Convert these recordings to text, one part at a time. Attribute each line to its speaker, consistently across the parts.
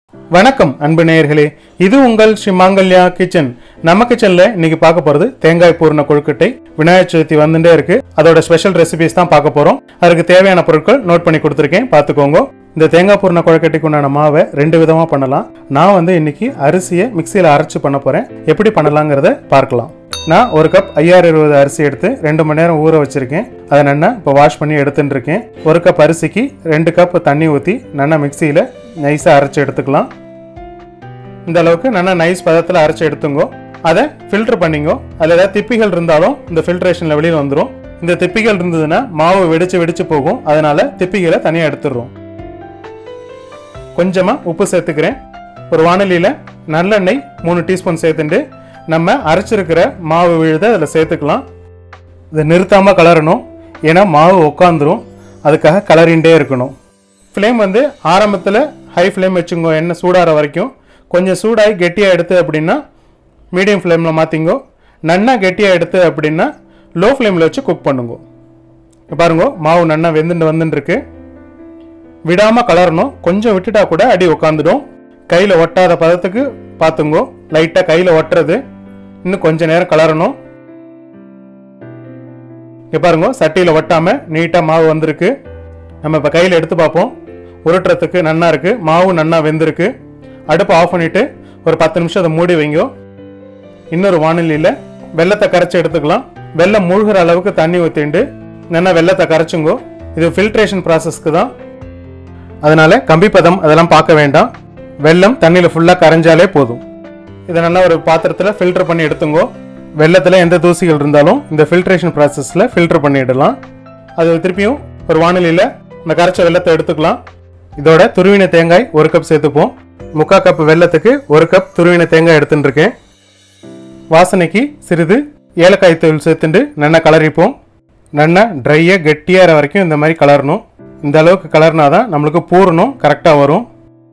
Speaker 1: வணக்கம் அன்பு நேயர்களே இது உங்கள் ஸ்ரீ மாங்கல்யா கிச்சன் நம்ம கிச்சன்ல இன்னைக்கு பார்க்க போறது தேங்காய் பூர்ண கொழுக்கட்டை விநாயகர் சதுர்த்தி வந்துட்டே இருக்கு அதோட ஸ்பெஷல் ரெசிபிஸ் தான் பார்க்க போறோம் அதுக்கு தேவையான பொருட்கள் நோட் பண்ணி கொடுத்துருக்கேன் பார்த்துக்கோங்க இந்த தேங்காய் பூர்ண கொழுக்கட்டைக்கு உண்டான மாவை ரெண்டு விதமா பண்ணலாம் நான் வந்து இன்னைக்கு அரிசியை மிக்சியில் அரைச்சு பண்ண போறேன் எப்படி பண்ணலாங்கிறத பார்க்கலாம் நான் ஒரு கப் ஐயாயிரம் இருபது அரிசி எடுத்து ரெண்டு மணி நேரம் ஊற வச்சிருக்கேன் அதை நல்லா இப்போ வாஷ் பண்ணி எடுத்துட்டு இருக்கேன் ஒரு கப் அரிசிக்கு ரெண்டு கப் தண்ணி ஊற்றி நல்லா மிக்சியில் நைஸாக அரைச்சி எடுத்துக்கலாம் இந்த அளவுக்கு நல்லா நைஸ் பதத்தில் அரைச்சி எடுத்துங்கோ அதை ஃபில்டர் பண்ணிங்கோ அதில் ஏதாவது திப்பிகள் இருந்தாலும் இந்த ஃபில்ட்ரேஷனில் வெளியில் வந்துடும் இந்த திப்பிகள் இருந்ததுன்னா மாவு வெடிச்சு வெடிச்சு போகும் அதனால திப்பிகளை தனியாக எடுத்துடுறோம் கொஞ்சமாக உப்பு சேர்த்துக்கிறேன் ஒரு வானலியில் நல்லெண்ணெய் மூணு டீஸ்பூன் சேர்த்துட்டு நம்ம அரைச்சிருக்கிற மாவு விழுத அதில் சேர்த்துக்கலாம் இதை நிறுத்தாமல் கலரணும் ஏன்னா மாவு உட்காந்துரும் அதுக்காக கலரிண்டே இருக்கணும் ஃப்ளேம் வந்து ஆரம்பத்தில் ஹை ஃப்ளேம் வச்சுங்கோ எண்ணெய் சூடாகிற வரைக்கும் கொஞ்சம் சூடாகி கெட்டியாக எடுத்து அப்படின்னா மீடியம் ஃப்ளேமில் மாற்றிங்கோ நன்னா கெட்டியாக எடுத்து அப்படின்னா லோ ஃப்ளேமில் வச்சு குக் பண்ணுங்க இப்ப பாருங்க மாவு நன்னா வெந்துட்டு வந்துட்டுருக்கு விடாமல் கலரணும் கொஞ்சம் விட்டுட்டா கூட அடி உக்காந்துடும் கையில் ஒட்டாத பதத்துக்கு பார்த்துங்கோ லைட்டாக கையில் ஒட்டுறது இன்னும் கொஞ்ச நேரம் கலரணும் இங்கே பாருங்க சட்டியில் ஒட்டாமல் நீட்டாக மாவு வந்திருக்கு நம்ம இப்போ கையில் எடுத்து பார்ப்போம் உருட்டுறதுக்கு நன்னா இருக்கு மாவு நன்னா வெந்திருக்கு அடுப்பை ஆஃப் பண்ணிட்டு ஒரு பத்து நிமிஷம் அதை மூடி வைங்கோ இன்னொரு வானிலையில் வெள்ளத்தை கரைச்சி எடுத்துக்கலாம் வெள்ளம் மூழ்கிற அளவுக்கு தண்ணி ஊற்றிண்டு நல்லா வெள்ளத்தை கரைச்சுங்கோ இது ஃபில்ட்ரேஷன் ப்ராசஸ்க்கு தான் அதனால கம்பி பதம் அதெல்லாம் பார்க்க வேண்டாம் வெள்ளம் தண்ணியில் ஃபுல்லாக கரைஞ்சாலே போதும் இதை நல்லா ஒரு பாத்திரத்தில் ஃபில்டர் பண்ணி எடுத்துங்கோ வெள்ளத்தில் எந்த தூசிகள் இருந்தாலும் இந்த ஃபில்ட்ரேஷன் ப்ராசஸில் ஃபில்டர் பண்ணிடலாம் அது திருப்பியும் ஒரு வானிலையில் இந்த கரைச்ச வெள்ளத்தை எடுத்துக்கலாம் இதோட துருவின தேங்காய் ஒரு கப் சேர்த்துப்போம் முக்கால் கப் வெள்ளத்துக்கு ஒரு கப் துருவின தேங்காய் எடுத்துட்டு இருக்கேன் வாசனைக்கு சிறிது ஏலக்காய் தூள் சேர்த்துட்டு நல்லா கலரிப்போம் நல்லா ட்ரையாக கெட்டியாகிற வரைக்கும் இந்த மாதிரி கலரணும் இந்த அளவுக்கு கலர்னா தான் நம்மளுக்கு பூரணம் கரெக்டாக வரும்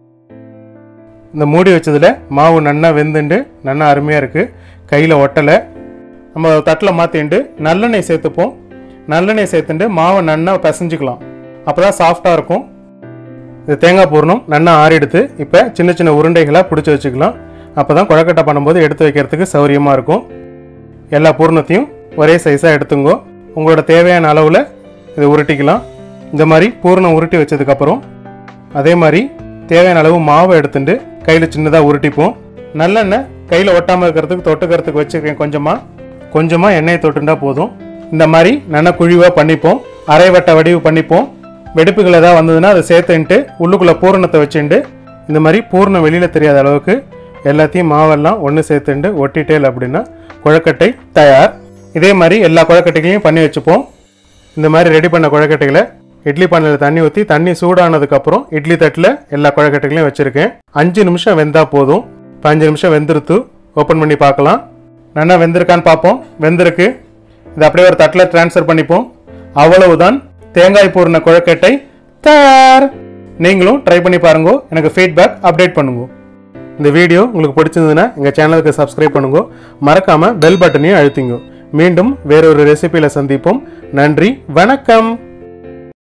Speaker 1: இந்த மூடி வச்சதில் மாவு நன்னா வெந்துண்டு நன்னா அருமையாக இருக்குது கையில் ஒட்டலை நம்ம தட்டில் மாற்றிண்டு நல்லெண்ணெய் சேர்த்துப்போம் நல்லெண்ணெய் சேர்த்துட்டு மாவை நன்னா பிசைஞ்சுக்கலாம் அப்போ தான் சாஃப்டாக இருக்கும் இது தேங்காய் பூரணம் நன்னா ஆறிடுத்து இப்போ சின்ன சின்ன உருண்டைகளாக பிடிச்சி வச்சுக்கலாம் அப்போ தான் குழக்கட்டை பண்ணும்போது எடுத்து வைக்கிறதுக்கு சௌரியமாக இருக்கும் எல்லா பூரணத்தையும் ஒரே சைஸாக எடுத்துங்கோ உங்களோட தேவையான அளவில் இதை உருட்டிக்கலாம் இந்த மாதிரி பூரணம் உருட்டி வச்சதுக்கப்புறம் அதே மாதிரி தேவையான அளவு மாவை எடுத்துட்டு கையில் சின்னதாக உருட்டிப்போம் நல்லெண்ணெய் கையில் ஒட்டாமல் இருக்கிறதுக்கு தொட்டுக்கிறதுக்கு வச்சுருக்கேன் கொஞ்சமாக கொஞ்சமாக எண்ணெயை தொட்டுண்டா போதும் இந்த மாதிரி நல்லா குழிவாக பண்ணிப்போம் அரை வட்ட வடிவு பண்ணிப்போம் வெடிப்புகள் ஏதாவது வந்ததுன்னா அதை சேர்த்துன்ட்டு உள்ளுக்குள்ளே பூரணத்தை வச்சுட்டு இந்த மாதிரி பூரணம் வெளியில் தெரியாத அளவுக்கு எல்லாத்தையும் மாவெல்லாம் ஒன்று சேர்த்துண்டு ஒட்டிட்டேல் அப்படின்னா குழக்கட்டை தயார் இதே மாதிரி எல்லா குழக்கட்டைகளையும் பண்ணி வச்சுப்போம் இந்த மாதிரி ரெடி பண்ண குழக்கட்டைகளை இட்லி பானையில் தண்ணி ஊற்றி தண்ணி சூடானதுக்கப்புறம் இட்லி தட்டில் எல்லா குழக்கட்டைகளையும் வச்சுருக்கேன் அஞ்சு நிமிஷம் வெந்தா போதும் இப்போ அஞ்சு நிமிஷம் வெந்துருத்து ஓப்பன் பண்ணி பார்க்கலாம் நல்லா வெந்திருக்கான்னு பார்ப்போம் வெந்திருக்கு இதை அப்படியே ஒரு தட்டில் ட்ரான்ஸ்ஃபர் பண்ணிப்போம் அவ்வளவுதான் தேங்காய் பூர்ண குழக்கட்டை தயார் நீங்களும் ட்ரை பண்ணி பாருங்க எனக்கு ஃபீட்பேக் அப்டேட் பண்ணுங்க இந்த வீடியோ உங்களுக்கு பிடிச்சிருந்ததுன்னா எங்கள் சேனலுக்கு சப்ஸ்கிரைப் பண்ணுங்க மறக்காம பெல் பட்டனையும் அழுத்திங்க மீண்டும் வேறொரு ரெசிபியில் சந்திப்போம் நன்றி வணக்கம்